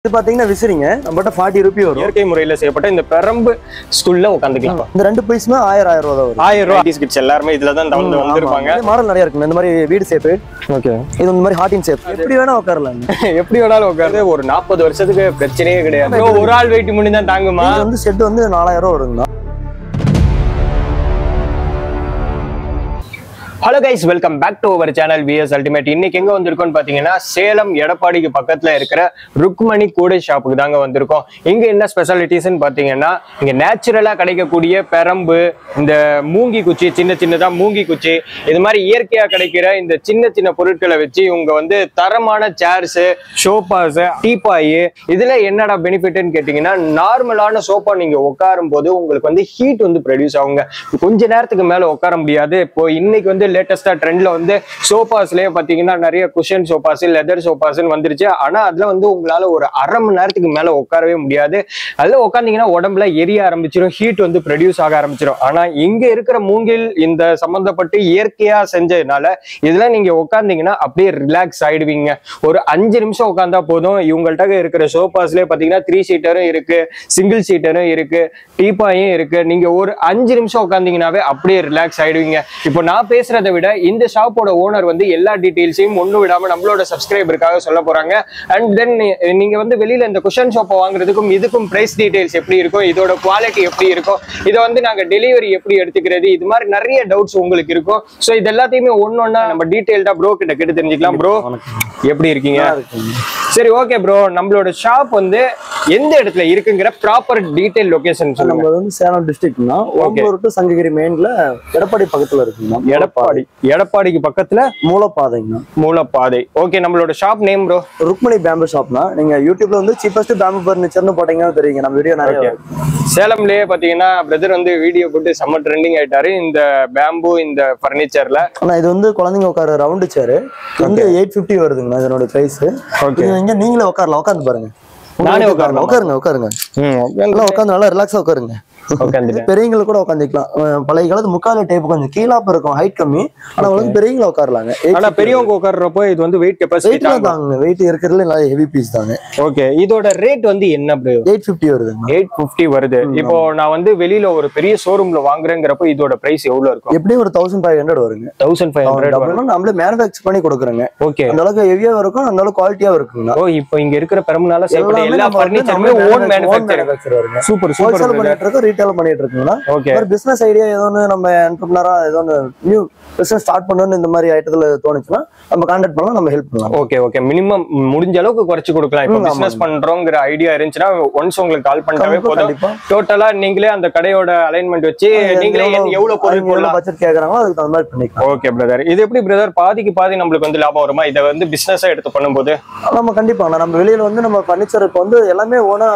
இது பாத்தீங்கன்னா விசிறிங்க நம்மகிட்ட ஃபார்ட்டி ருபி வரும் இயற்கை முறையில செய்யப்பட்ட இந்த பெரம்பு ஸ்கூல்ல உட்காந்துக்கலாம் இந்த ரெண்டு பீஸுமே ஆயிரம் ஆயிரம் ரூபா தான் வரும் ஆயிரம் ரூபாய் கிட்ஸ் எல்லாருமே இதுல தான் வந்து வந்திருப்பாங்க மாடல் நிறைய இருக்குங்க இந்த மாதிரி வீடு ஷேப்பு ஓகே இது இந்த மாதிரி ஹார்டின் ஷேப் எப்படி வேணா உட்காரலாம் எப்படி வேணாலும் உட்காந்து ஒரு நாற்பது வருஷத்துக்கு பிரச்சனையே கிடையாது bro, ஒரு ஆள் வெயிட் பண்ணி தான் தாங்குமா இது வந்து செட் வந்து நாலாயிரம் ரூபா வருங்கண்ணா hello guys welcome back to our channel VS ultimate இன்னைக்கு எங்க வந்திருக்கோம்னு பாத்தீங்கன்னா சேலம் எடப்பாடிக்கு பக்கத்துல இருக்கிற ருக்மணி கூடை ஷாப்புக்கு தாங்க வந்திருக்கோம் இங்க என்ன ஸ்பெஷாலிட்டிஸ்னு பாத்தீங்கன்னா இங்க நேச்சுரலா கிடைக்கக்கூடிய பெரம்பு இந்த மூங்கி குச்சி சின்ன சின்னதா மூங்கி குச்சி இது மாதிரி இயற்கையா கிடைக்கிற இந்த சின்ன சின்ன பொருட்களை வச்சு இவங்க வந்து தரமான சேர்ஸ் சோஃபாஸ் டீப்பாய் இதுல என்னடா பெனிஃபிட்னு கேட்டீங்கன்னா நார்மலான சோஃபா நீங்க உட்காரும் போது உங்களுக்கு வந்து ஹீட் வந்து ப்ரொடியூஸ் ஆகுங்க கொஞ்ச நேரத்துக்கு மேல உட்கார முடியாது இப்போ இன்னைக்கு வந்து லேட்டஸ்டா ட்ரெண்ட்ல வந்து சோஃபாஸ்லயே பாத்தீங்கன்னா நிறைய குஷன் சோஃபாஸ் லெதர் சோஃபாஸ்ன்னு வந்துருச்சு ஆனா அதுல வந்து உங்களால ஒரு அரை மணி நேரத்துக்கு மேல உட்காரவே முடியாது அதுல உட்காந்தீங்கன்னா உடம்புல எரிய ஆரம்பிச்சிடும் ஹீட் வந்து ப்ரொடியூஸ் ஆக ஆரம்பிச்சிடும் ஆனா இங்க இருக்கிற மூங்கில் இந்த சம்பந்தப்பட்டு இயற்கையா செஞ்சதுனால இதுல நீங்க உட்காந்தீங்கன்னா அப்படியே ரிலாக்ஸ் ஆயிடுவீங்க ஒரு அஞ்சு நிமிஷம் உட்காந்தா போதும் இவங்கள்ட்ட இருக்கிற சோஃபாஸ்லயே பாத்தீங்கன்னா த்ரீ சீட்டரும் இருக்கு சிங்கிள் சீட்டரும் இருக்கு டீப்பாயும் இருக்கு நீங்க ஒரு அஞ்சு நிமிஷம் உட்காந்தீங்கன்னாவே அப்படியே ரிலாக்ஸ் ஆயிடுவீங்க இப்போ நான் பேசுறதை விட இந்த ஷாப்போட ஓனர் வந்து எல்லா டீட்டெயில்ஸையும் ஒண்ணு விடாம நம்மளோட சப்ஸ்கிரைபருக்காக சொல்ல போறாங்க அண்ட் தென் நீங்க வந்து வெளியில இந்த குஷன் ஷாப்பை வாங்குறதுக்கும் இதுக்கும் பிரைஸ் டீடைல்ஸ் எப்படி இருக்கும் இதோட குவாலிட்டி எப்படி இருக்கும் இதை வந்து நாங்க டெலிவரி எப்படி எடுத்துக்கிறது இது மாதிரி நிறைய டவுட்ஸ் உங்களுக்கு இருக்கும் ஸோ இது எல்லாத்தையுமே ஒன்னொன்னா நம்ம டீடைல்டா ப்ரோ கிட்ட கேட்டு தெரிஞ்சுக்கலாம் ப்ரோ எப்படி இருக்கீங்க சரி ஓகே ப்ரோ நம்மளோட ஷாப் வந்து எந்த இடத்துல இருக்குங்கிற ப்ராப்பர் டீடைல் லொகேஷன் சொல்லுங்க நம்ம வந்து சேலம் டிஸ்ட்ரிக்ட்னா ஓம்பலூர் டு சங்ககிரி மெயின்ல எடப்பாடி பக்கத்துல இருக்குங்கண்ணா எடப்பாடி எடப்பாடிக்கு பக்கத்துல மூலப்பாதைங்கண்ணா மூலப்பாதை ஓகே நம்மளோட shop name bro Rukmani bamboo ஷாப்னா நீங்க யூடியூப்ல வந்து சீப்பஸ்ட் பேம்பு ஃபர்னிச்சர்னு போட்டீங்கன்னா தெரியுங்க நம்ம வீடியோ நிறைய Okay. வரும். சேலம்லயே பாத்தீங்கன்னா பிரதர் வந்து வீடியோ போட்டு செம்ம ட்ரெண்டிங் ஆயிட்டாரு இந்த பேம்பு இந்த பர்னிச்சர்ல ஆனா இது வந்து குழந்தைங்க உட்கார ரவுண்டு சேரு வந்து எயிட் ஃபிஃப்டி வருதுங்கண்ணா இதனோட பிரைஸ் ஓகே இங்க நீங்களே உட்காரலாம் உட்காந்து பாருங்க நானே உட்காரலாமா? உட்காருங்க உட்காருங்க ம் நல்லா உட்காந்து நல்லா ரிலாக்ஸா உட்காருங்க உட்காந்துட்டேன் பெரியவங்களுக்கு கூட உட்காந்துக்கலாம் அஹ் பழைய காலத்து முக்கால டைப் கொஞ்சம் கீழாப்ப இருக்கும் ஹைட் கம்மி ஆனா வந்து பெரியவங்கள உட்காரலாங்க ஆனா பெரியவங்க உட்கார்றப்போ இது வந்து வெயிட் கெப்பாசிட்டி வெயிட் தாங்க வெயிட் இருக்கிறதுல நல்லா ஹெவி பீஸ் தாங்க ஓகே இதோட ரேட் வந்து என்ன ப்ரோ எயிட் ஃபிஃப்டி வருதுங்க எயிட் பிப்டி வருது இப்போ நான் வந்து வெளியில ஒரு பெரிய ஷோரூம்ல வாங்குறேங்கிறப்போ இதோட பிரைஸ் எவ்வளவு இருக்கும் எப்படியும் ஒரு தௌசண்ட் ஃபைவ் ஹண்ட்ரட் வருங்க தௌசண்ட் ஃபைவ் ஹண்ட்ரட் டபுள்னா நம்மளே மேனுஃபேக்சர் பண்ணி கொடுக்குறோங்க ஓகே அந்த அளவுக்கு ஹெவியா இருக்கும் அந்த அளவுக்கு குவாலிட்டியா இருக்குங்க ஓ இப்போ இங்க இருக்கிற பெருமனால செய்யப்பட்ட எல்லாமே எல்லா நம்ம வந்து பர்னிச்சருமே நம்மளே ஓன் மேனுஃபேக்சரிங் manufacturer வருங்க சூப்பர் ஹோல்சேல் சூப்பர் பண்ணிட்டு இருக்கோம் ரீட்டைல் பண்ணிட்டு இருக்கோம்னா ஓகே ஒரு பிசினஸ் ஐடியா ஏதோ ஒன்று நம்ம என்டர்பிரினரா ஏதோ ஒன்று நியூ பிசினஸ் ஸ்டார்ட் பண்ணணும்னு இந்த மாதிரி ஐட்டத்துல தோணுச்சுன்னா நம்ம கான்டாக்ட் பண்ணலாம் நம்ம ஹெல்ப் பண்ணலாம் ஓகே ஓகே மினிமம் முடிஞ்ச அளவுக்கு குறைச்சு கொடுக்கலாம் இப்போ ம், ஆமா. பிசினஸ் பண்றோங்கிற ஐடியா இருந்துச்சுன்னா ஒன்ஸ் உங்களுக்கு கால் பண்ணிட்டாவே கண்டிப்பா, போதும் கண்டிப்பா டோட்டலா நீங்களே அந்த கடையோட அலைன்மெண்ட் வச்சு நீங்களே எவ்வளவு எவ்வளவு பொருள் போடலாம் பட்ஜெட் கேக்குறாங்களோ அதுக்கு தகுந்த மாதிரி பண்ணிக்கலாம் ஓகே பிரதர் இது எப்படி பிரதர் பாதிக்கு பாதி நம்மளுக்கு வந்து லாபம் வருமா இதை வந்து பிசினஸா எடுத்து பண்ணும்போது நம்ம கண்டிப்பா நம்ம வெளியில வந்து நம்ம ஃபர்னிச்சர் இப்போ வந்து எல்லாமே ஓனா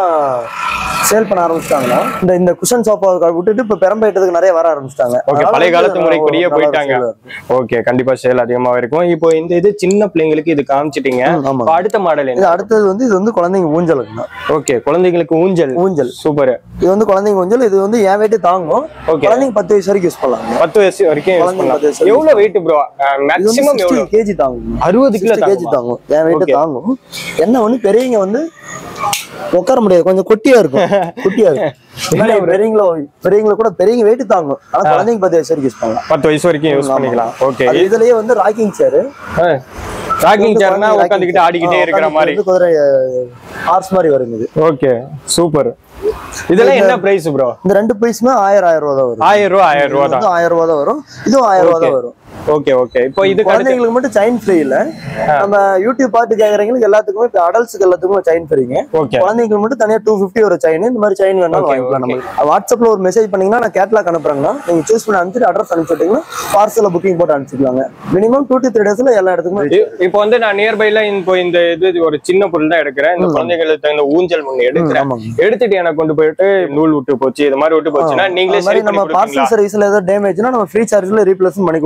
சேல் பண்ண ஆரம்பிச்சிட்டாங்கன்னா இந்த இந்த குஷன் சோஃபா விட்டுட்டு இப்ப பெரம்பேட்டதுக்கு நிறைய வர ஆரம்பிச்சிட்டாங்க ஓகே பழைய காலத்து முறைக்குரிய போயிட்டாங்க ஓகே கண்டிப்பா சேல் அதிகமா இருக்கும் இப்போ இந்த இது சின்ன பிள்ளைங்களுக்கு இது காமிச்சிட்டீங்க ஆமா இப்போ அடுத்த மாடல் இது என்ன அடுத்தது வந்து இது வந்து குழந்தைங்க ஊஞ்சலுக்குண்ணா ஓகே குழந்தைங்களுக்கு ஊஞ்சல் ஊஞ்சல் சூப்பர் இது வந்து குழந்தைங்க ஊஞ்சல் இது வந்து என் வெயிட்டு தாங்கும் ஓகே குழந்தைங்க பத்து வயசு வரைக்கும் யூஸ் பண்ணலாம் பத்து வயசு வரைக்கும் யூஸ் குழந்தைங்க பண்ணலாம் பத்து வயசு எவ்வளவு வெயிட் ப்ரோ இது வந்து மேக்ஸிமம் எவ்வளவு கேஜி தாங்கும் அறுபது கிலோ கேஜி தாங்கும் என் வெயிட்டு Okay. தாங்கும் என்ன ஒண்ணு பெரியவங்க வந்து உட்கார முடியாது கொஞ்சம் குட்டியா இருக்கும் குட்டியா இருக்கும் பெரியவங்கள பெரியவங்கள கூட பெரியவங்க வெயிட் தாங்கும் ஆனா குழந்தைங்க பத்து வயசு வரைக்கும் யூஸ் பண்ணலாம் பத்து வயசு வரைக்கும் யூஸ் ஆமா. பண்ணிக்கலாம் ஓகே அது இதுலயே வந்து ராக்கிங் சேரு ராக்கிங் சேர்னா உட்காந்துக்கிட்டு ஆடிக்கிட்டே இருக்கிற மாதிரி குதிரை ஹார்ஸ் மாதிரி வருங்க இது ஓகே சூப்பர் இதெல்லாம் என்ன பிரைஸ் ப்ரோ இந்த ரெண்டு பீஸுமே ஆயிரம் ஆயிரம் ரூபா தான் வரும் ஆயிரம் ரூபா ஆயிரம் ரூபா தான் இது ஆயிரம் ரூபா தான் வரும் இதுவும் ஆயிரம் ரூபா தான் வரும் ஓகே ஓகே இப்போ இதுக்கு அடுத்து குழந்தைங்களுக்கு மட்டும் செயின் ஃப்ரீ இல்ல நம்ம யூடியூப் பார்த்து கேக்குறவங்களுக்கு எல்லாத்துக்குமே இப்போ அடல்ட்ஸுக்கு எல்லாத்துக்குமே செயின் ஃப்ரீங்க ஓகே குழந்தைங்களுக்கு மட்டும் தனியா டூ ஃபிஃப்டி ஒரு செயின் இந்த மாதிரி செயின் வேணாலும் Okay, வாங்கிக்கலாம் நம்ம வாட்ஸ்அப்ல ஒரு மெசேஜ் பண்ணீங்கன்னா நான் கேட்லாக் அனுப்புறேங்கன்னா நீங்க சூஸ் பண்ணி அனுப்பிச்சிட்டு அட்ரஸ் அனுப்பிச்சிட்டீங்கன்னா பார்சல்ல புக்கிங் போட்டு அனுப்பிச்சிக்கலாங்க மினிமம் டூ டு த்ரீ டேஸ்ல எல்லா இடத்துக்குமே இ- இப்போ வந்து நான் நியர்பைல இப்போ இந்த இது ஒரு சின்ன பொருள் தான் எடுக்கிறேன் இந்த குழந்தைங்களுக்கு தகுந்த ஊஞ்சல் ஒண்ணு எடுக்கிறேன் ஆமாங்க எடுத்துட்டு எனக்கு கொண்டு போயிட்டு நூல் விட்டு போச்சு இது மாதிரி விட்டு போச்சுன்னா நீங்களே அது மாதிரி சரி பண்ணி நம்ம கொடுப்பீங்களா பார்சல் சர்வீஸ்ல ஏதாவது டேமேஜ்னா நம்ம ஃப்ரீ சார்ஜ்ல ரீப்ளேஸ் பண்ணி கொடுத்துருக்கோம்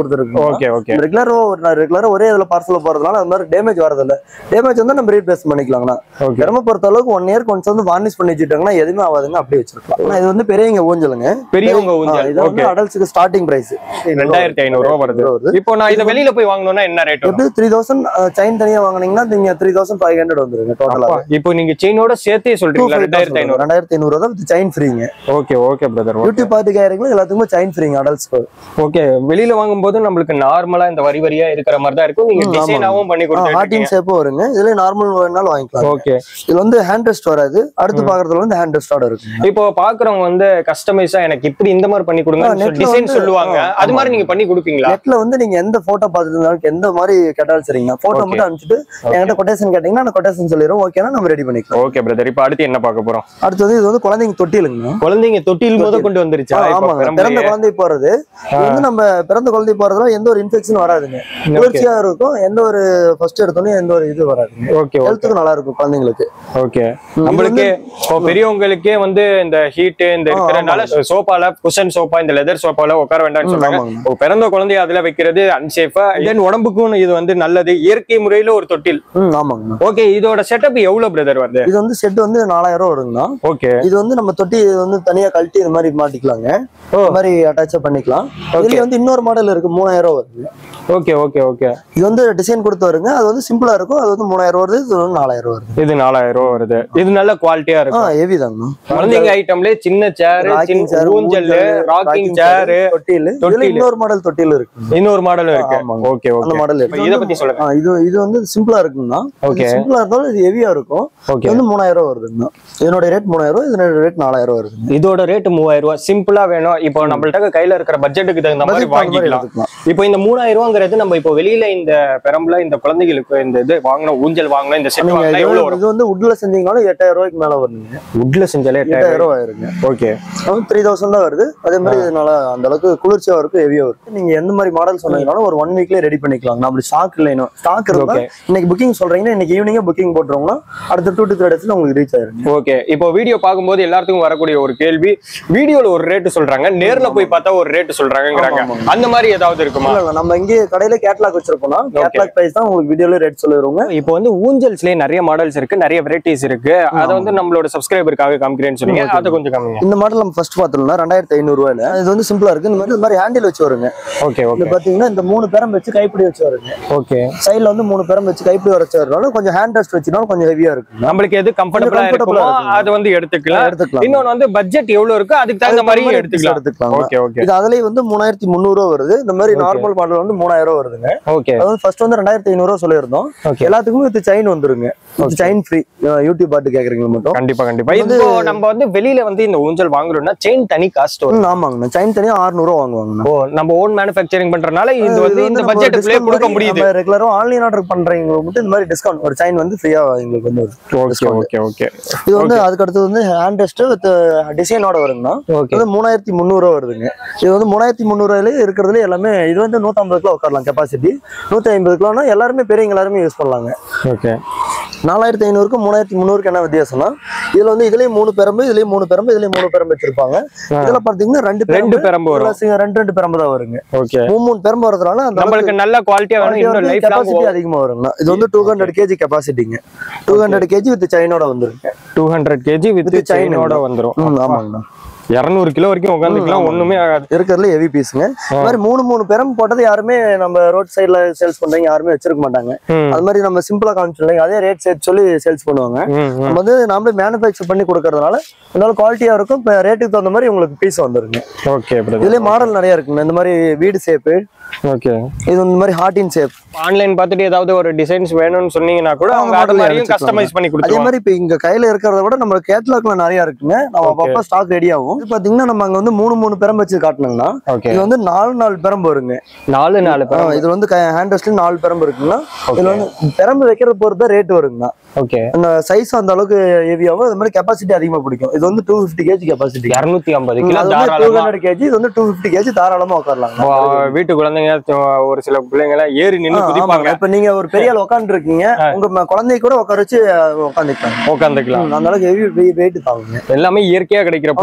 ஓகே ஓகே ரெகுலரா ரெகுலரா ஒரே இதுல பார்சல் போறதுனால அது மாதிரி டேமேஜ் வரதில்ல டேமேஜ் வந்து நம்ம ரீப்ளேஸ் பண்ணிக்கலாங்கண்ணா ஓகே திறமை பொறுத்த அளவுக்கு ஒன் இயர் கொஞ்சம் வந்து வார்னிஷ் பண்ணி வச்சுட்டாங்கன்னா எதுவுமே ஆகாதுங்க அப்படியே வச்சிருக்கலாம் ஆனா இது வந்து பெரியவங்க ஊஞ்சலுங்க பெரியவங்க ஆ, ஊஞ்சல் இது வந்து ஓகே அடல்ட்ஸுக்கு ஸ்டார்டிங் பிரைஸ் ரெண்டாயிரத்தி ஐநூறு ரூபா வருது இப்போ நான் இதை வெளியில போய் வாங்கணும்னா என்ன ரேட் வரும் எப்படி த்ரீ தௌசண்ட் செயின் தனியா வாங்குனீங்கன்னா நீங்க த்ரீ தௌசண்ட் ஃபைவ் ஹண்ட்ரட் வந்துருங்க டோட்டலா அப்பா, இப்போ நீங்க செயினோட சேர்த்தே சொல்றீங்களா ரெண்டாயிரத்தி ஐநூறு ரெண்டாயிரத்தி ஐநூறு தான் வித் செயின் ஃப்ரீங்க okay okay brother YouTube party கேரங்களும் எல்லாத்துக்குமே செயின் ஃப்ரீங்க அடல்ட்ஸ்க்கு ஓகே வெளியில வாங்கும்போது நம்மளுக்கு நார்மலா இந்த வரி வரியா இருக்கிற மாதிரி தான் இருக்கும் நீங்க ம், டிசைனாவும் பண்ணி கொடுத்துருக்கீங்க ஹார்டின் ஷேப்பும் வருங்க இதுல நார்மல் வேணாலும் வாங்கிக்கலாம் ஓகே இதுல வந்து ஹேண்ட் ரெஸ்ட் வராது அடுத்து பாக்குறதுல வந்து ஹேண்ட் ரெஸ்டோட இருக்கு இப்போ பாக்குறவங்க வந்து கஸ்டமைஸா எனக்கு இப்படி இந்த மாதிரி பண்ணி ஆ, கொடுங்க netல டிசைன் வந்து- சொல்லுவாங்க ஆ, அது ஆமா. மாதிரி நீங்க பண்ணி கொடுப்பீங்களா நெட்ல வந்து நீங்க எந்த போட்டோ பார்த்துட்டு இருந்தாலும் எந்த மாதிரி கேட்டாலும் சரிங்க போட்டோ Okay. மட்டும் அனுப்பிச்சிட்டு என்கிட்ட கொட்டேஷன் கேட்டீங்கன்னா நான் கொட்டேஷன் சொல்லிடுறோம் ஓகேனா நம்ம ரெடி பண்ணிக்கலாம் ஓகே பிரதர் இப்போ அடுத்து என்ன பார்க்க போறோம் அடுத்தது இது வந்து குழந்தைங்க தொட்டிலுங்க குழந்தைங்க தொட்டில் முத கொண்டு வந்துருச்சா ஆ, இப்போ ஆமாங்க பெரம்பலையே? பிறந்த குழந்தை போறது இது வந்து நம்ம பிறந்த குழந்தை போறதுல எந்த ஒரு இன்ஃபெக்ஷன் வராதுங்க குளிர்ச்சியா இருக்கும் எந்த ஒரு ஃபர்ஸ்ட் எடுத்தோடனே எந்த ஒரு இது வராதுங்க ஓகே ஓகே ஹெல்த்துக்கு நல்லா இருக்கும் குழந்தைங்களுக்கு ஓகே இது நம்மளுக்கே இப்போ பெரியவங்களுக்கே வந்து இந்த ஹீட் இந்த ஆ, இருக்கிறனால சோப்பால குஷன் சோப்பா இந்த லெதர் சோப்பால உட்கார வேண்டாம்னு ம், சொல்றாங்க ஆமாங்க. இப்போ பிறந்த குழந்தைய அதுல வைக்கிறது அன்சேஃபா தென் உடம்புக்கும் இது வந்து நல்லது இயற்கை முறையில ஒரு தொட்டில் ம் ஆமாங்கண்ணா ஓகே இதோட செட்டப் எவ்வளவு பிரதர் வருது இது வந்து செட் வந்து நாலாயிரம் ரூபா வருங்கண்ணா ஓகே இது வந்து நம்ம தொட்டி இது வந்து தனியா கழட்டி இது மாதிரி மாட்டிக்கலாங்க ஓ. இந்த மாதிரி அட்டாச்சா பண்ணிக்கலாம் இதுல வந்து இன்னொரு மாடல் இருக்கு மூணாயிரம் ரூபா வருது ஓகே ஓகே ஓகே இது வந்து டிசைன் கொடுத்து வருங்க அது வந்து சிம்பிளா இருக்கும் அது வந்து மூணாயிரம் ரூபா வருது இது வந்து நாலாயிரம் ரூபா வருது இது நாலாயிரம் ரூபா வருது இது நல்ல குவாலிட்டியா ஆ இருக்கும் ஹெவி தாங்கண்ணா குழந்தைங்க ஐட்டம்லயே சின்ன சேர் ராக்கிங் சின்ன சேர் ஊஞ்சல் ராக்கிங் சேர் தொட்டில் இதுல தொட்டிலு. இன்னொரு மாடல் தொட்டில் இருக்கு இன்னொரு மாடல் இருக்கு ஆமாங்க. ஓகே அந்த ஓகே மாடல் இத பத்தி சொல்லுங்க ஆ, இது இது வந்து சிம்பிளா இருக்குங்கண்ணா Okay. சிம்பிளா இருந்தாலும் இது ஹெவியா இருக்கும் இது ஓகே வந்து மூணாயிரம் ரூபா வருதுங்கண்ணா இதனோட ரேட் மூணாயிரம் ரூபா இதனோட ரேட் நாலாயிரம் ரூபா வருதுங்க இதோட ரேட் மூவாயிரம் ரூபாய் சிம்பிளா வேணும் இப்போ நம்மள்ட்ட கையில இருக்கிற பட்ஜெட்டுக்கு தகுந்த மாதிரி Budget தகுந்த மாதிரி வாங்கிக்கலாம் எடுத்துக்கலாம். இப்போ இந்த மூணாயிரம் ரூபாங்கிறது நம்ம இப்போ வெளியில இந்த பெரம்புல இந்த குழந்தைகளுக்கு இந்த இது வாங்கணும் ஊஞ்சல் வாங்கணும் இந்த செட் நீங்க வாங்கினா இது எவ்வளவு வரும் இது வந்து உட்ல செஞ்சீங்கனாலும் எட்டாயிரம் ரூபாய்க்கு மேல வருதுங்க உட்ல செஞ்சாலே எட்டாயிரம் ரூபாய் ஆயிருங்க ஓகே த்ரீ தௌசண்ட் தான் வருது அதே மாதிரி இதனால அந்த அளவுக்கு குளிர்ச்சியா இருக்கும் ஹெவியா இருக்கும் நீங்க எந்த மாதிரி மாடல் சொன்னீங்கனாலும் ஒரு ஒன் வீக்லயே ரெடி பண்ணிக்கலாம் நம்ம ஸ்டாக் இல்லைனோ ஸ்டாக் இருந்தா Okay. இன்னைக்கு புக்கிங் சொல்றீங்கன்னா இன்னைக்கு ஈவினிங்கே புக்கிங் போட்டுருவோம்னா அடுத்த டூ டு த்ரீ டேஸ்ல உங்களுக்கு ரீச் ஆயிருங்க ஓகே இப்போ வீடியோ பார்க்கும்போது எல்லாத்துக்கும் வரக்கூடிய ஒரு கேள்வி வீடியோல ஒரு ரேட் சொல்றாங்க நேர்ல போய் பார்த்தா ஒரு ரேட் சொல்றாங்கங்கறாங்க ஆமா, அந்த மாதிரி ஏதாவது இருக்குமா இல்ல இல்ல நம்ம இங்கே கடையில கேட்லாக் வச்சிருப்போம்னா கேட்லாக் பிரைஸ் தான் உங்களுக்கு வீடியோல ரேட் சொல்லிடுவோங்க இப்போ வந்து ஊஞ்சல்ஸ்லயே நிறைய மாடல்ஸ் இருக்கு நிறைய வெரைட்டிஸ் இருக்கு அதை வந்து நம்மளோட சப்ஸ்கிரைபருக்காக காமிக்கிறேன்னு சொன்னீங்க Okay. அதை கொஞ்சம் காமிங்க இந்த மாடல் நம்ம ஃபர்ஸ்ட் பார்த்தோம்னா ரெண்டாயிரத்தி ஐநூறு ரூபாயில இது வந்து சிம்பிளா இருக்கு இந்த மாதிரி இந்த மாதிரி ஹேண்டில் வச்சு வருங்க ஓகே இது ஓகே பாத்தீங்கன்னா இந்த மூணு பேரம் வச்சு கைப்பிடி வச்சு வருங்க ஓகே சைடுல வந்து மூணு பேரம் வச்சு கைப்பிடி வச்சு வரனால கொஞ்சம் ஹேண்ட் ரெஸ்ட் வச்சுனாலும் கொஞ்சம் ஹெவியா இருக்குங்க நம்மளுக்கு எது கம்ஃபர்டபுளா comfortable இருக்குமோ ஆ இருக்குங்க. அது வந்து எடுத்துக்கலாம் எடுத்துக்கலாம் இன்னொன்னு வந்து பட்ஜெட் எவ்வளவு இருக்கோ அதுக்கு தகுந்த மாதிரி எடுத்துக்கலாம் எடுத்துக்கலாம் ஓகே ஓகே இது அதுலயே வந்து மூணாயிரத்தி முந்நூறு ரூபா வருது இந்த மாதிரி Okay. நார்மல் மாடல் வந்து மூணாயிரம் ரூபா வருதுங்க ஓகே அது வந்து ஃபர்ஸ்ட் வந்து ரெண்டாயிரத்தி ஐநூறு ரூபா சொல்லியிருந்தோம் ஓகே எல்லாத்துக்குமே வித் செயின் வந்துருங்க செயின் ஃப்ரீ யூடியூப் பாட்டு கேக்குறீங்க மட்டும் கண்டிப்பா கண்டிப்பா இப்போ நம்ம வந்து வெளியில வந்து இந்த ஊஞ்சல் வாங்குறோம்னா செயின் தனி காஸ்ட் வரும் ம், ஆமாங்கண்ணா செயின் தனியா 600 ரூபா வாங்குவாங்கண்ணா ஓ நம்ம ஓன் மேனுஃபேக்சரிங் பண்றதுனால இது வந்து இந்த பட்ஜெட்டுக்குள்ளே கொடுக்க முடியுது ரெகுலரா ஆன்லைன் ஆர்டர் பண்றவங்களுக்கு மட்டும் இந்த மாதிரி டிஸ்கவுண்ட் ஒரு செயின் வந்து ஃப்ரீயா எங்களுக்கு வந்து வருது. ஓகே ஓகே ஓகே இது வந்து அதுக்கு அடுத்து வந்து ஹேண்ட் ரெஸ்ட் வித் டிசைனோட வருங்கண்ணா ஓகே இது வந்து மூணாயிரத்தி முந்நூறு ரூபா வருதுங்க இது வந்து மூணாயிரத்தி முந்நூறுவாயிலே இருக்கிறதுல எல்லாமே இது வந்து நூத்தம்பது கிலோ உட்காரலாம் கெப்பாசிட்டி நூத்தி ஐம்பது கிலோனா எல்லாருமே பெரியவங்க எல்லாருமே யூஸ் பண்ணலாங்க ஓகே நாலாயிரத்தி ஐநூறுக்கு மூணாயிரத்தி முந்நூறுக்கு என்ன வித்தியாசம்னா இதுல வந்து இதுலயும் மூணு பெரம்பு இதுலயும் மூணு பெரம்பு இதுலயும் மூணு பெரம்பு வச்சிருப்பாங்க இதுல பாத்தீங்கன்னா ரெண்டு ரெண்டு பெரம்பு பெரம்பு வரும் plus ரெண்டு ரெண்டு பெரம்பு தான் வருங்க ஓகே மூணு மூணு பெரம்பு வரதுனால அந்த நம்மளுக்கு நல்ல குவாலிட்டியா வேணும் இன்னும் லைஃப் லாங் கெப்பாசிட்டி அதிகமா வருங்க இது வந்து டூ ஹண்ட்ரட் கேஜி கெப்பாசிட்டிங்க டூ ஹண்ட்ரட் கேஜி வித் செயினோட வந்துருங்க two hundred KG with With chain செயினோட வந்துரும் ம் ஆமாங்கண்ணா இருநூறு கிலோ வரைக்கும் உட்காந்துக்கலாம் ஒண்ணுமே ஆகாது இருக்கிறதுல ஹெவி பீஸுங்க இந்த மாதிரி மூணு மூணு பெரம் போட்டது யாருமே நம்ம ரோட் சைடுல சேல்ஸ் பண்றவங்க யாருமே வச்சிருக்க மாட்டாங்க ம், அது மாதிரி நம்ம சிம்பிளா காமிச்சிடலாம் அதே ரேட் சேர்த்து சொல்லி சேல்ஸ் பண்ணுவாங்க ம், ம். நம்ம வந்து நாமளே மேனுஃபேக்சர் பண்ணி கொடுக்கறதுனால இருந்தாலும் குவாலிட்டியா இருக்கும் இப்போ ரேட்டுக்கு தகுந்த மாதிரி உங்களுக்கு பீஸ் வந்துருங்க ஓகே பிரதர் இதுலயே மாடல் நிறைய இருக்குங்க இந்த மாதிரி வீடு ஷேப்பு ஓகே இது இந்த மாதிரி ஹார்டின் ஷேப் ஆன்லைன் பார்த்துட்டு ஏதாவது ஒரு டிசைன்ஸ் வேணும்னு சொன்னீங்கன்னா கூட அவங்க ஆமா, அது model மாதிரியும் அடிச்சுக்கலாம். கஸ்டமைஸ் பண்ணி அதே கொடுத்துருவாங்க மாதிரி இப்போ இங்க கையில இருக்கிறத விட நம்ம கேட்லாக்ல நிறைய இருக்குங்க நம்ம Okay. அப்பப்ப ஸ்டாக் ரெடி ஆகும் இது பாத்தீங்கன்னா நம்ம அங்க வந்து மூணு மூணு பெரம் வச்சு காட்டினாங்கன்னா ஓகே இது வந்து நாலு நாலு பெரம்பு வருங்க நாலு நாலு ஆ, பேர் இது வந்து ஹேண்ட் ரெஸ்ட்ல நாலு பெரம்பு இருக்குங்களா இதுல வந்து பெரம்பு வைக்கிறத பொறுத்து தான் ரேட் வருங்கண்ணா ஓகே அந்த சைஸ் அந்த அளவுக்கு ஹெவியாகும் அது மாதிரி கெப்பாசிட்டி அதிகமா பிடிக்கும் இது வந்து டூ ஃபிஃப்டி கேஜி கெப்பாசிட்டி இருநூத்தி ஐம்பது கிலோ டூ தாராளமா ஹண்ட்ரட் கேஜி இது வந்து டூ ஃபிஃப்டி கேஜி தாராளமா உட்காரலாம் ஓ, வீட்டு குழந்தைங்க த- ஒரு சில பிள்ளைங்க எல்லாம் ஏறி நின்னு குதிப்பாங்க இப்ப நீங்க ஒரு பெரிய ஆள் உட்காந்து இருக்கீங்க உங்க ம- குழந்தைய கூட உட்கார வச்சு உட்காந்துக்கலாம் உட்காந்துக்கலாம் அந்த அளவுக்கு ஹெவி வெயிட் தாங்குங்க எல்லாமே இயற்கையா கிடைக்கிற பொருள் வச்சு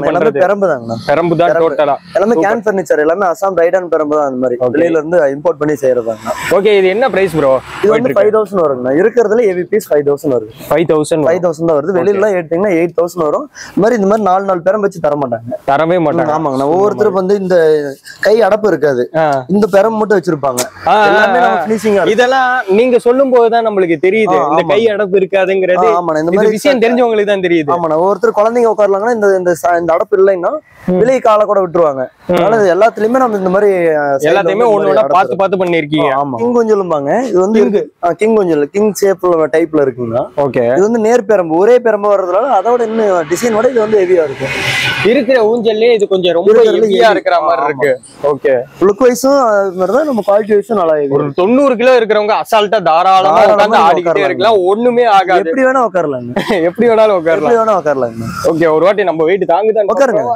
எல்லாமே பண்றது பெரம்பு தாங்கண்ணா பெரம்பு தான் டோட்டலா எல்லாமே கேன் ஃபர்னிச்சர் எல்லாமே அசாம் ரைட் அண்ட் பெரம்பு தான் அந்த மாதிரி Okay. வெளியில இருந்து இம்போர்ட் பண்ணி செய்யறதாங்கண்ணா ஓகே இது என்ன பிரைஸ் ப்ரோ இது வந்து ஃபைவ் தௌசண்ட் வருங்கண்ணா இருக்கிறதுல ஹெவி பீஸ் ஃபைவ் தௌசண்ட் வருது ஃபைவ் தௌசண்ட் ஃபைவ் தௌசண்ட் தான் வருது வெளியில எடுத்தீங்கன்னா எயிட் தௌசண்ட் வரும் இந்த மாதிரி இந்த மாதிரி நாலு நாலு பெரம் வச்சு தர மாட்டாங்க தரவே மாட்டாங்க ஆமாங்கண்ணா ஒவ்வொருத்தருக்கு வந்து இந்த கை அடப்பு இருக்காது ஆ. இந்த பெரம் மட்டும் வச்சிருப்பாங்க ஆ, எல்லாமே ஆ, நம்ம ஃபினிஷிங்கா இதெல்லாம் நீங்க சொல்லும் போதுதான் நம்மளுக்கு தெரியுது ஆ, இந்த ஆமா. கை அடப்பு இருக்காதுங்கிறது ஆமாண்ணா இந்த இது மாதிரி விஷயம் தெரிஞ்சவங்களுக்கு தான் தெரியுது ஆமாண்ணா ஒவ்வொருத்தர் குழந்தைங்க உட்காரலாங்கன்னா இந்த இந்த ச- இந்த அடப்பு இல்லைன்னா வெளியே காலை கூட விட்டுருவாங்க அதனால இது எல்லாத்துலயுமே நம்ம இந்த மாதிரி அஹ், side ல எல்லாத்தையுமே வந்து ஒண்ணு இந்த ஒண்ணா மாதிரி பார்த்து அடப்பு பார்த்து பண்ணிருக்கீங்க இருக்கும். ஆமா கிங் கொஞ்சலும்பாங்க இது வந்து இருக்கு கிங் கொஞ்சல் கிங் ஷேப்ல டைப்ல இருக்குங்க ஓகே இது வந்து நேர் பெரம்பு ஒரே பெரம்பு வர்றதுனால அதோட இன்னும் டிசைனோட இது வந்து ஹெவியா இருக்கும் இருக்கிற ஊஞ்சல்லே இது கொஞ்சம் ரொம்ப இருக்கிறதுல ஹெவியா heavy. இருக்கிற மாதிரி ஆமா. இருக்கு ஓகே லுக் வைஸும் அது மாதிரி தான் நம்ம குவாலிட்டி வைஸும் நல்லா heavy. ஒரு தொண்ணூறு கிலோ இருக்கிறவங்க அசால்ட்டா தாராளமா தாராளமா உட்காந்து ஆடிக்கிட்டே உட்காரலாம். இருக்கலாம் ஒண்ணுமே ஆகாது எப்படி வேணா உட்காரலாங்க எப்படி வேணாலும் உட்காரலாம் எப்படி வேணா உட்காரலாங்க ஓகே ஒரு வாட்டி நம்ம வெயிட் தாங்குதான் உட்காருங்க.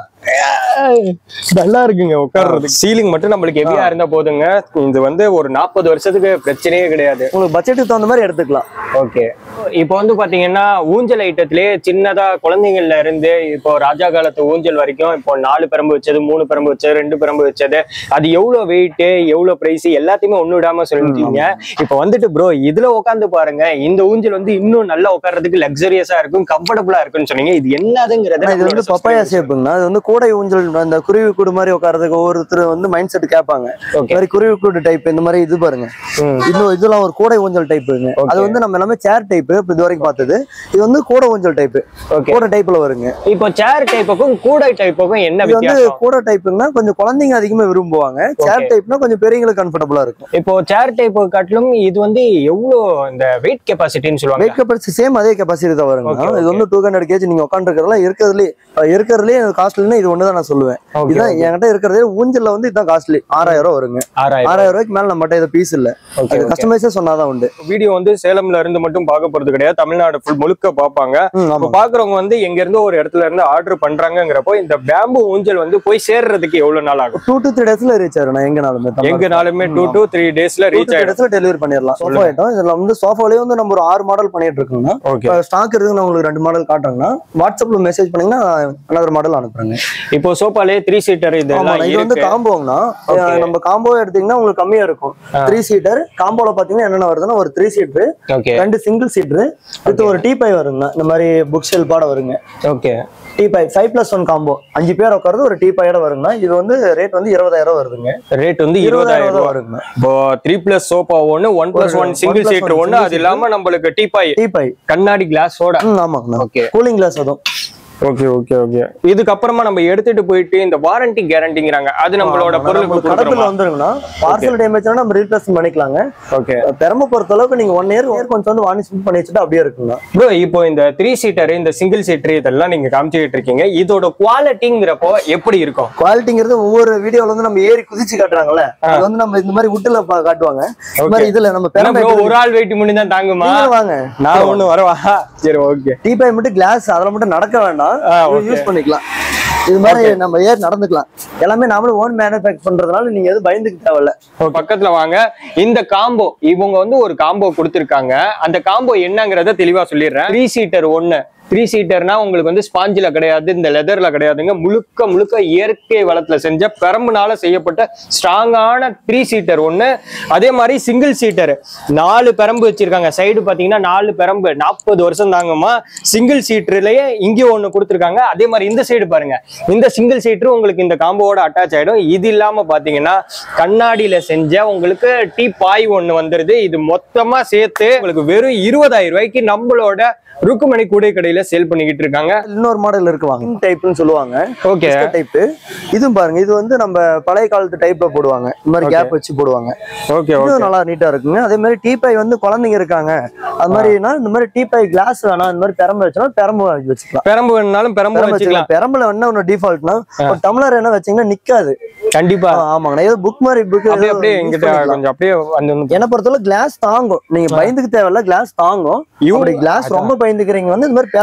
நல்லா இருக்குங்க உட்கார்றது சீலிங் மட்டும் நம்மளுக்கு ஹெவியா இருந்தா போதுங்க இது வந்து ஒரு நாற்பது வருஷத்துக்கு பிரச்சனையே கிடையாது உங்களுக்கு பட்ஜெட்டுக்கு தகுந்த மாதிரி எடுத்துக்கலாம் ஓகே இப்போ வந்து பாத்தீங்கன்னா ஊஞ்சல் ஐட்டத்திலேயே சின்னதா குழந்தைங்கள்ல இருந்து இப்போ ராஜா காலத்து ஊஞ்சல் வரைக்கும் இப்போ நாலு பெரம்பு வச்சது மூணு பெரம்பு வச்சது ரெண்டு பெரம்பு வச்சது அது எவ்வளவு வெயிட் எவ்வளவு பிரைஸ் எல்லாத்தையுமே ஒண்ணு விடாம சொல்லிட்டீங்க இப்போ வந்துட்டு ப்ரோ இதுல உட்காந்து பாருங்க இந்த ஊஞ்சல் வந்து இன்னும் நல்லா உட்கார்றதுக்கு லக்ஸரியஸா இருக்கும் கம்ஃபர்டபுளா இருக்கும்னு சொன்னீங்க இது என்னதுங்கிறத ஆனா இது வந்து நம்மளோட பப்பாயா subscribers ஷேப்புங்கண்ணா இது வந்து கூடை ஊஞ்சல் அந்த குருவி கூடு மாதிரி உட்காரதுக்கு ஒவ்வொருத்தர் வந்து மைண்ட் செட் கேட்பாங்க இந்த Okay. மாதிரி குருவி கூடு டைப் இந்த மாதிரி இது பாருங்க ம். இன்னும் இதெல்லாம் ஒரு கூடை ஊஞ்சல் டைப்புங்க Okay. அது வந்து நம்ம எல்லாமே சேர் டைப் இப்போ இது வரைக்கும் பார்த்தது இது வந்து கூடை ஊஞ்சல் டைப் Okay. கூடை டைப்ல வருங்க இப்போ சேர் டைப்புக்கும் கூடை டைப்புக்கும் என்ன இது வந்து வித்தியாசம் கூடை டைப்புங்கன்னா கொஞ்சம் குழந்தைங்க அதிகமா விரும்புவாங்க சேர் Okay. டைப்னா கொஞ்சம் பெரியவங்களுக்கு கம்ஃபர்டபுளா இருக்கும் இப்போ சேர் டைப் காட்டிலும் இது வந்து எவ்வளவு இந்த வெயிட் கெப்பாசிட்டின்னு சொல்லுவாங்க வெயிட் கெப்பாசிட்டி சேம் அதே கெப்பாசிட்டி தான் வருங்க Okay, இது வந்து டூ ஹண்ட்ரட் கேஜி நீங்க உட்காந்துருக்கிறதுலாம் இருக்கிறதுலே இருக்கிறதுலே காஸ்ட்லினா இது ஒன்று தான் நான் சொல்லுவேன் Okay, இதான் என்கிட்ட இருக்கிறதே ஊஞ்சல்ல வந்து இதுதான் காஸ்ட்லி ஆறாயிரம் ரூபா வருங்க ஆறாயிரம் ஆறாயிரம் ரூபாய்க்கு மேல நம்மகிட்ட இது பீஸ் இல்ல Okay, அது okay. கஸ்டமைஸே சொன்னாதான் உண்டு வீடியோ வந்து சேலம்ல இருந்து மட்டும் பார்க்க போறது கிடையாது தமிழ்நாடு ஃபுல் முழுக்க பார்ப்பாங்க ம், இப்போ ஆமா பாக்குறவங்க வந்து எங்க இருந்து ஒரு இடத்துல இருந்து ஆர்டர் பண்றாங்கங்கிறப்போ இந்த பேம்பு ஊஞ்சல் வந்து போய் சேர்றதுக்கு எவ்வளவு நாள் ஆகும் டூ டு த்ரீ டேஸ்ல ரீச் ஆயிரும் நான் எங்கனாலுமே எங்கனாலுமே டூ டு த்ரீ டேஸ்ல டூ ரீச் த்ரீ ஆயிடும் டேஸ்ல டெலிவரி பண்ணிடலாம் சோஃபா ஐட்டம் இதுல வந்து சோஃபாலயே வந்து நம்ம ஒரு ஆறு மாடல் பண்ணிட்டு இருக்கோம்னா ஓகே ஸ்டாக் இருக்கு நான் உங்களுக்கு ரெண்டு மாடல் காட்டுறேங்கன்னா வாட்ஸ்அப்ல மெசேஜ் பண்ணீங்கன்னா another மாடல் அனுப்புறேங்க இப்போ சோபாலே த்ரீ சீட்டர் ஆமா இதெல்லாம் இது வந்து இருக்கு காம்போங்கண்ணா Okay. நம்ம காம்போ எடுத்தீங்கன்னா உங்களுக்கு கம்மியா இருக்கும் த்ரீ சீட்டர் காம்போல பாத்தீங்கன்னா என்னென்ன வருதுன்னா ஒரு த்ரீ சீட்டர் ஓகே ரெண்டு சிங்கிள் சீட்டர் வித் ஒரு டீ பை வருங்கண்ணா இந்த மாதிரி புக் ஷெல்ஃபாட வருங்க okay teapoy five plus one combo அஞ்சு பேர் உட்கார்றது ஒரு டீ பையோட வருங்கண்ணா இது வந்து ரேட் வந்து இருபதாயிரம் ரூபா வருதுங்க ரேட் வந்து இருபதாயிரம் இருபதாயிரம் ரூபா ரூபாய் வருங்கண்ணா இப்போ த்ரீ பிளஸ் சோஃபா ஒன்னு ஒன் பிளஸ் ஒரு one one single plus seater one ஒன்னு single அது இல்லாம நம்மளுக்கு டீபாய் டீ பை கண்ணாடி கிளாஸோட ம் ஆமாங்கண்ணா ஓகே கூலிங் கிளாஸ் அதுவும் ஓகே ஓகே ஓகே இதுக்கப்புறமா நம்ம எடுத்துட்டு போயிட்டு இந்த வாரண்டி கேரண்டிங்கிறாங்க அது நம்மளோட பொருளுக்கு கடப்பில் கொடுக்குறோமா வந்துருங்கண்ணா பார்சல் டேமேஜ்னா நம்ம ரீப்ளேஸ் பண்ணிக்கலாங்க ஓகே பெரம்ப பொறுத்த அளவுக்கு நீங்க ஒன் இயர் இயர் கொஞ்சம் வந்து வார்னிஷ் பண்ணி வச்சுட்டு அப்படியே இருக்குங்க ப்ரோ இப்போ இந்த த்ரீ சீட்டர் இந்த சிங்கிள் சீட்டர் இதெல்லாம் நீங்க காமிச்சிட்டு இருக்கீங்க இதோட குவாலிட்டிங்கிறப்போ எப்படி இருக்கும் குவாலிட்டிங்கிறது ஒவ்வொரு வீடியோல வந்து நம்ம ஏறி குதிச்சு காட்டுறாங்கல்ல அது வந்து நம்ம இந்த மாதிரி உட்டுல பா- காட்டுவாங்க இந்த மாதிரி இதுல நம்ம என்ன பெரம்ப bro, ஒரு ஆள் வெயிட் பண்ணி தான் தாங்குமா நீங்களும் வாங்க நான் ஒண்ணு வரவா சரி ஓகே டீ பை மட்டும் கிளாஸ் அதுல மட்டும் நடக்க வேண்டாம் ஆ, okay. யூஸ் பண்ணிக்கலாம் இது மாதிரி நம்ம ஏர் நடந்துக்கலாம் எல்லாமே நாமளும் ஓன் மேனுஃபேக்சர் பண்றதுனால நீங்க எதுவும் பயந்துக்க தேவையில்ல பக்கத்துல வாங்க இந்த காம்போ இவங்க வந்து ஒரு காம்போ கொடுத்திருக்காங்க அந்த காம்போ என்னங்கறத தெளிவா சொல்லிடுறேன் த்ரீ சீட்டர் ஒன்னு த்ரீ சீட்டர்னா உங்களுக்கு வந்து ஸ்பாஞ்சில கிடையாது இந்த லெதர்ல கிடையாதுங்க முழுக்க முழுக்க இயற்கை வளத்துல செஞ்ச பெரம்புனால செய்யப்பட்ட ஸ்ட்ராங்கான த்ரீ சீட்டர் ஒன்னு அதே மாதிரி சிங்கிள் சீட்டர் நாலு பெரம்பு வச்சிருக்காங்க சைடு பாத்தீங்கன்னா நாலு பெரம்பு நாற்பது வருஷம் தாங்கம்மா சிங்கிள் சீட்டர்லயே இங்கேயும் ஒண்ணு கொடுத்துருக்காங்க அதே மாதிரி இந்த சைடு பாருங்க இந்த சிங்கிள் சீட்டர் உங்களுக்கு இந்த காம்போவோட அட்டாச் ஆயிடும் இது இல்லாம பாத்தீங்கன்னா கண்ணாடியில செஞ்ச உங்களுக்கு டீ பாய் ஒண்ணு வந்துருது இது மொத்தமா சேர்த்து உங்களுக்கு வெறும் இருபதாயிரம் ரூபாய்க்கு நம்மளோட ருக்குமணி கூடை கடையில சேல் பண்ணிக்கிட்டு இருக்காங்க இன்னொரு மாடல் இருக்கு வாங்க டைப்னு சொல்லுவாங்க ஓகே டைப் இதுவும் பாருங்க இது வந்து நம்ம பழைய காலத்து டைப்ல போடுவாங்க இந்த மாதிரி கேப் வச்சு போடுவாங்க ஓகே இதுவும் நல்லா நீட்டா இருக்குங்க அதே மாதிரி டீ பை வந்து குழந்தைங்க இருக்காங்க அது மாதிரினா இந்த மாதிரி டீ பை கிளாஸ் வேணாம் இந்த மாதிரி பெரம்பு வச்சோம்னா பெரம்பு வாங்கி வச்சுக்கலாம் பெரம்பு வேணுனாலும் பெரம்பு பெரம்பு வச்சுக்கலாம் வச்சுக்கலாம் பெரம்புல என்ன ஒன்று டிஃபால்ட்னா ஒரு டம்ளர் என்ன வச்சீங்கன்னா நிக்காது கண்டிப்பா ஆ, ஆமாங்கண்ணா ஏதோ புக் மாதிரி புக் அப்படியே அப்படியே எங்கிட்ட கொஞ்சம் அப்படியே அந்த என்ன பொறுத்தவரை கிளாஸ் தாங்கும் நீங்க பயந்துக்கு தேவையில்ல கிளாஸ் தாங்கும் இவங்க- இப்படி கிளாஸ் ரொம்ப பயந்துக்கிறீங்க வந்து இந்த மாதிரி பெரம்பு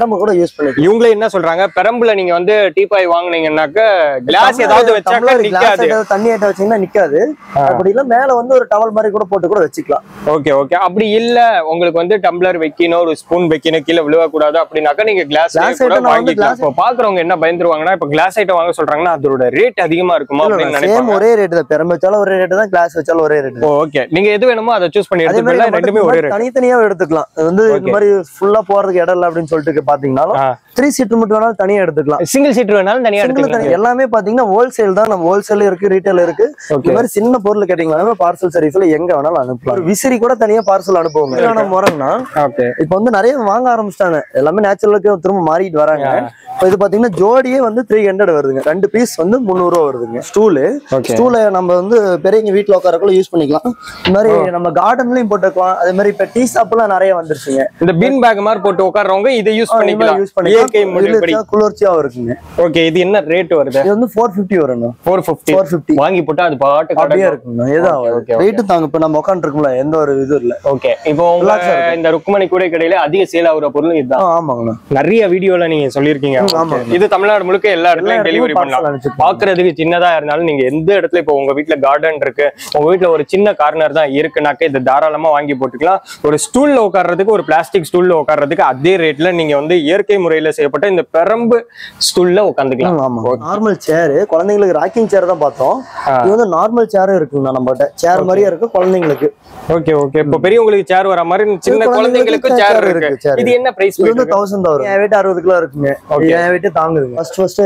பெரம்பு கூட யூஸ் பண்ணிக்கலாம் இவங்களே என்ன சொல்றாங்க பெரம்புல நீங்க வந்து டீபாய் வாங்குனீங்கன்னாக்க கிளாஸ் ஏதாவது வச்சாக்க டம்ளர் glass நிக்காது ஏதாவது தண்ணி ஐட்டம் வச்சீங்கன்னா நிக்காது அப்படி இல்ல மேல வந்து ஒரு டவல் மாதிரி கூட போட்டு கூட வச்சுக்கலாம் ஓகே ஓகே அப்படி இல்ல உங்களுக்கு வந்து டம்ளர் வைக்கணும் ஒரு ஸ்பூன் வைக்கணும் கீழே விழுவக்கூடாது அப்படின்னாக்கா நீங்க கிளாஸ் Glass கூட item நான் வந்து வாங்கிக்கலாம் இப்போ பாக்குறவங்க என்ன பயந்துருவாங்கன்னா இப்ப கிளாஸ் ஐட்டம் வாங்க சொல்றாங்கன்னா அதோட ரேட் அதிகமா இருக்குமா அப்படின்னு சேம் நினைப்பாங்க ஒரே ரேட் தான் பெரம்பு வச்சாலும் ஒரே ரேட் தான் கிளாஸ் வச்சாலும் ஒரே ரேட் ஓகே நீங்க எது வேணுமோ அதை சூஸ் பண்ணி அதே மாதிரி எடுத்துக்கலாம் நம்ம ரெண்டுமே ஒரே வந்து ரேட் தனித்தனியா எடுத்துக்கலாம் இது வந்து இந்த மாதிரி ஃபுல்லா போறதுக்கு இடம் இல்ல அப்படின்னு சொல்லிட்டு பாத்தீங்கன்னாலும் த்ரீ சீட் மட்டும் வேணாலும் தனியா எடுத்துக்கலாம் சிங்கிள் சீட் வேணாலும் தனியா Single எடுத்துக்கலாம் தனி- எல்லாமே பாத்தீங்கன்னா ஹோல்சேல் தான் நம்ம ஹோல்சேல் இருக்கு ரீட்டைல் இருக்கு ஓகே இந்த மாதிரி சின்ன பொருள் கேட்டீங்கன்னா பார்சல் சர்வீஸ்ல எங்க வேணாலும் அனுப்பலாம் ஒரு விசிறி கூட தனியா பார்சல் அனுப்புவாங்க இதுக்கான முறைன்னா ஓகே இப்ப வந்து நிறைய வாங்க ஆரம்பிச்சிட்டாங்க எல்லாமே நேச்சுரலுக்கு திரும்ப மாறிட்டு வராங்க இப்ப இது பாத்தீங்கன்னா ஜோடியே வந்து த்ரீ ஹண்ட்ரட் வருதுங்க ரெண்டு பீஸ் வந்து முந்நூறு ரூபா வருதுங்க ஸ்டூலு ஓகே ஸ்டூலை நம்ம வந்து பெரியவங்க வீட்டுல உட்காரக்குள்ள யூஸ் பண்ணிக்கலாம் இந்த மாதிரி நம்ம கார்டன்லயும் போட்டுக்கலாம் அதே மாதிரி இப்ப டீ ஷாப்லாம் நிறைய வந்துருச்சுங்க இந்த பீன் பேக் மாதிரி போட்டு உட்கார்றவங்க இதை யூஸ் பண்ணிக்கலாம் யூஸ் பண்ணிக்கலாம் இயற்கை முறைப்படி இதுல குளிர்ச்சியாவும் இருக்குங்க ஓகே இது என்ன ரேட் வருது இது வந்து ஃபோர் ஃபிஃப்டி வருங்க ஃபோர் ஃபிஃப்டி ஃபோர் ஃபிஃப்டி வாங்கி போட்டா அது பாட்டு அப்படியே கிடக்கும் இருக்குங்க எதாவது Okay, okay, okay. வெயிட் தாங்க இப்ப நம்ம உட்காந்துருக்கோம்ல எந்த ஒரு இது இல்ல ஓகே இப்போ உங்க Relax ஆ இருக்கும். இந்த ருக்குமணி கூட கடையில அதிக சேல் ஆகுற பொருள் ஆ, இதுதான் ஆமாங்கண்ணா நிறைய வீடியோல நீங்க சொல்லியிருக்கீங்க ம், Okay. ஆமாங்க. இது தமிழ்நாடு முழுக்க எல்லா எல்லா இடத்துலயும் டெலிவரி இடத்துலயும் பண்ணலாம் parcel அனுப்பிச்சிருப்பாங்க. பாக்குறதுக்கு சின்னதா இருந்தாலும் நீங்க எந்த இடத்துல இப்போ உங்க வீட்ல கார்டன் இருக்கு உங்க வீட்ல ஒரு சின்ன கார்னர் தான் இருக்குனாக்க இதை தாராளமா வாங்கி போட்டுக்கலாம் ஒரு ஸ்டூல்ல உட்கார்றதுக்கு ஒரு பிளாஸ்டிக் ஸ்டூல்ல உட்கார்றதுக்கு அதே ரேட்ல நீங்க வந்து இயற்கை முறையில செய்யப்பட்ட இந்த பெரம்பு ஸ்டூல்ல உட்காந்துக்கலாம் ம், ஆமா நார்மல் சேர் குழந்தைங்களுக்கு ராக்கிங் சேர் தான் பார்த்தோம் ஆ. இது வந்து நார்மல் சேரும் இருக்குங்கண்ணா நம்மகிட்ட சேர் மாதிரியே இருக்கு குழந்தைங்களுக்கு ஓகே ஓகே இப்போ பெரியவங்களுக்கு சேர் வர மாதிரி சின்ன குழந்தைங்களுக்கு குழந்தைங்களுக்கும் chair சேர் இருக்கு, இருக்கு chair இது என்ன பிரைஸ் இது வந்து தௌசண்ட் தான் வரும் என் வெயிட் அறுபது கிலோ இருக்குங்க Okay. என் வெயிட் தாங்குதுங்க ஃபர்ஸ்ட் ஃபர்ஸ்ட்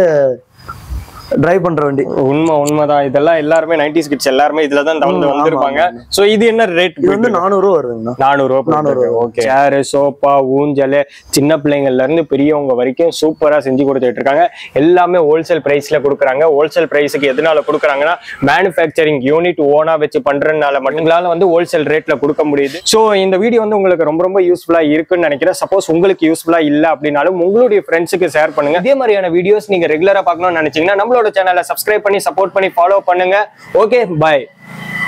டிரைவ் பண்ற வண்டி உண்மை உண்மைதான் இதெல்லாம் எல்லாருமே 90s கிட்ஸ் எல்லாருமே இதுல தான் தவந்து ம், ஆமா, வந்திருப்பாங்க சோ இது என்ன ரேட் இது வந்து நானூறு ரூபா வருதுங்கண்ணா நானூறு ரூபாய் நானூறு நானூறு ஓகே சேரு சோஃபா ஊஞ்சல் சின்ன பிள்ளைங்கள்ல இருந்து பெரியவங்க வரைக்கும் சூப்பரா செஞ்சு கொடுத்துட்டு இருக்காங்க எல்லாமே ஹோல்சேல் பிரைஸ்ல கொடுக்குறாங்க ஹோல்சேல் பிரைஸுக்கு எதனால கொடுக்குறாங்கன்னா மேனுஃபேக்சரிங் யூனிட் ஓனா வச்சு பண்றதுனால மட்டுங்களால வந்து ஹோல்சேல் ரேட்ல கொடுக்க முடியுது சோ இந்த வீடியோ வந்து உங்களுக்கு ரொம்ப ரொம்ப யூஸ்ஃபுல்லா இருக்குன்னு நினைக்கிறேன் சப்போஸ் உங்களுக்கு யூஸ்ஃபுல்லா இல்ல அப்படின்னாலும் உங்களுடைய ஃப்ரெண்ட்ஸுக்கு ஷேர் பண்ணுங்க இதே மாதிரியான வீடியோஸ் நீங்க ரெகுலரா பார்க்கணும்னு நினைச்சீங்கன்னா நம்மளோட சேனலை சப்ஸ்கிரைப் பண்ணி சப்போர்ட் பண்ணி ஃபாலோ பண்ணுங்க ஓகே பை